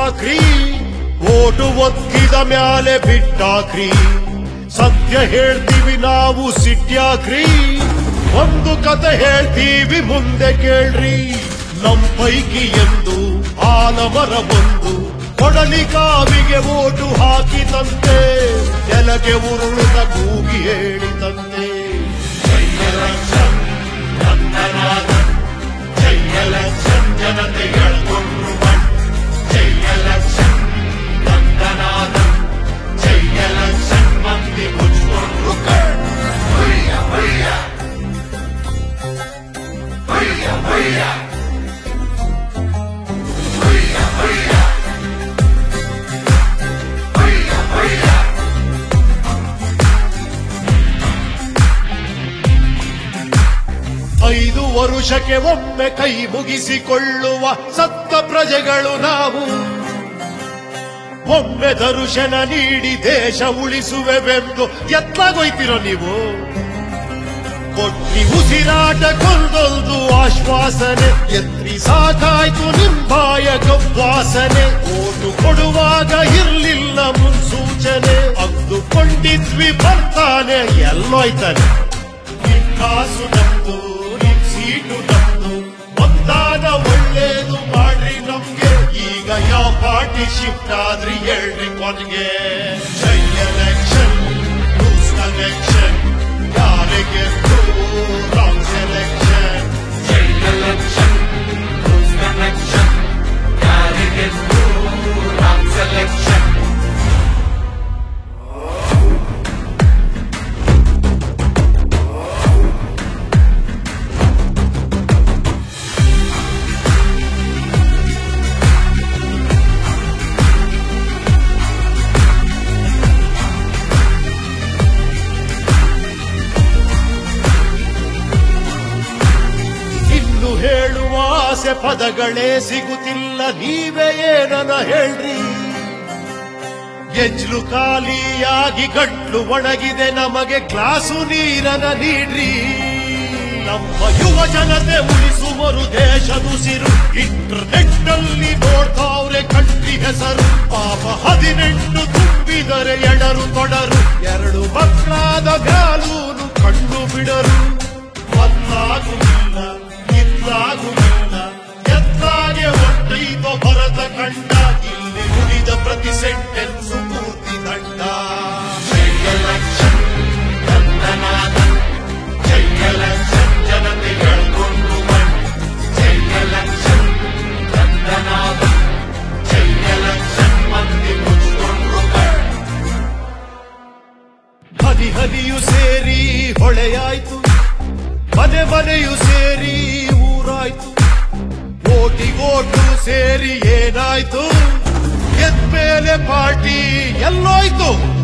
ಹಾಕ್ರಿ ಓಟು ಒತ್ತಿದ ಮ್ಯಾಲೆ ಬಿಟ್ಟಾಕ್ರಿ ಸತ್ಯ ಹೇಳ್ತೀವಿ ನಾವು ಸಿಟ್ಯಾಕ್ರಿ ಒಂದು ಕತೆ ಹೇಳ್ತೀವಿ ಮುಂದೆ ಕೇಳ್ರಿ ನಮ್ ಪೈಕಿ ಎಂದು ಆಲಮರ ಒಂದು ಕೊಡಲಿ ಕಾವಿಗೆ ಓಟು ಹಾಕಿದಂತೆ ನೆಲಗೆ ಉರುಳಿದ ಕೂಗಿ ಹೇಳಿದಂತೆ ಜನತೆ ಹೇಳ್ಕೊಂಡ್ರು ಜೈಯಲಕ್ಷನ್ ನಂದನಾದ ಜೈಯಲಕ್ಷನ್ ಮಂದಿ ಮುಚ್ಕೊಂಡ್ರು ಕಣ್ ಹುಯ್ಯ ಹುಯ್ಯ ಹುಯ್ಯ ಹುಯ್ಯ ಹುಯ್ಯ ಹುಯ್ಯ ಹುಯ್ಯ ಹುಯ್ಯ ಐದು ವರುಷಕ್ಕೆ ಒಮ್ಮೆ ಕೈ ಮುಗಿಸಿಕೊಳ್ಳುವ ಸತ್ತ ಪ್ರಜೆಗಳು ನಾವು ಒಮ್ಮೆ ದರುಶನ ನೀಡಿ ದೇಶ ಉಳಿಸುವೆವೆಂದು ಎತ್ತಾಗೋಯ್ತಿರೋ ನೀವು ಕೊಟ್ಟಿ ಉಸಿರಾಟ ಕೊಂದೊಂದು ಆಶ್ವಾಸನೆ ಎತ್ರಿ ಸಾಕಾಯ್ತು ನಿಂಬಾಯ ಗವ್ವಾಸನೆ ಓಟು ಕೊಡುವಾಗ ಇರ್ಲಿಲ್ಲ ಮುನ್ಸೂಚನೆ ಅಂದುಕೊಂಡಿದ್ವಿ ಬರ್ತಾನೆ ಎಲ್ಲೋಯ್ತಾನೆ ನಿಮ್ ಕಾಸು ನಮ್ದು ನಿಮ್ ಸೀಟು ನಮ್ದು ಒಂದಾದ ಒಳ್ಳೇದು ಮಾಡ್ರಿ ನಮ್ಗೆ ಈಗ ಯಾವ ಪಾರ್ಟಿ ಶಿಫ್ಟ್ ಆದ್ರಿ ಹೇಳ್ರಿ ಕೊನೆಗೆ ಜೈ ಎಲೆಕ್ಷನ್ ಲೂಸ್ ಕಲೆಕ್ಷನ್ ಯಾರಿಗೆ ರಾಂಗ್ ಸೆಲೆಕ್ಷನ್ ಜೈ ಎಲೆಕ್ಷನ್ ಲೂಸ್ ಕನೆಕ್ಷನ್ ಯಾರಿಗೆ ರಾಂಗ್ ಸೆಲೆಕ್ಷನ್ ಇನ್ನು ಹೇಳುವ ಆಸೆ ಪದಗಳೇ ಸಿಗುತ್ತಿಲ್ಲ ನೀವೇ ಏನನ ಹೇಳ್ರಿ ಎಜ್ಲು ಖಾಲಿಯಾಗಿ ಗಂಟ್ಲು ಒಣಗಿದೆ ನಮಗೆ ಗ್ಲಾಸು ನೀರನ ನೀಡ್ರಿ ನಮ್ಮ ಯುವ ಜನತೆ ಉಳಿಸುವರು ದೇಶದುಸಿರು ಇಂಟರ್ನೆಟ್ ನಲ್ಲಿ ನೋಡ್ತಾವ್ರೆ ಕಂಟ್ರಿ ಹೆಸರು ಪಾಪ ಹದಿನೆಂಟು ತುಂಬಿದರೆ ಎಡರು ತೊಡರು ಎರಡು ಮಕ್ಕಳಾದ ಗಾಲೂನು ಕಂಡು ಬಿಡರು ಮತ್ತಾಗುವುದಿಲ್ಲ ಇತ್ತಾಗುವುದಿಲ್ಲ ಎತ್ತಾಗೆ ಒಟ್ಟೈತೋ ಭರತ ಕಂಡ ಇಲ್ಲಿ ಉಳಿದ ಪ್ರತಿ ಸೆಂಟೆನ್ಸ್ ಪೂರ್ತಿ ದಂಡ ಜೈ ಎಲೆಕ್ಷನ್ ನಂದನಾದ ಜೈ ಎಲೆಕ್ಷನ್ ಜನತೆ ಹೇಳ್ಕೊಂಡು ಮಣ್ ಜೈ ಎಲೆಕ್ಷನ್ ನಂದನಾದ ಜೈ ಎಲೆಕ್ಷನ್ ಮಂದಿ ಮುಚ್ಕೊಂಡ್ರು ಕಣ್ ಹನಿ ಹನಿಯು ಸೇರಿ ಹೊಳೆಯಾಯ್ತು ಮನೆ ಮನೆಯು ಸೇರಿ ಊರಾಯ್ತು ಓಟಿಗೋಟು ಸೇರಿ ಏನಾಯ್ತು ಎದ್ಮೇಲೆ ಪಾರ್ಟಿ ಎಲ್ಲೋಯ್ತು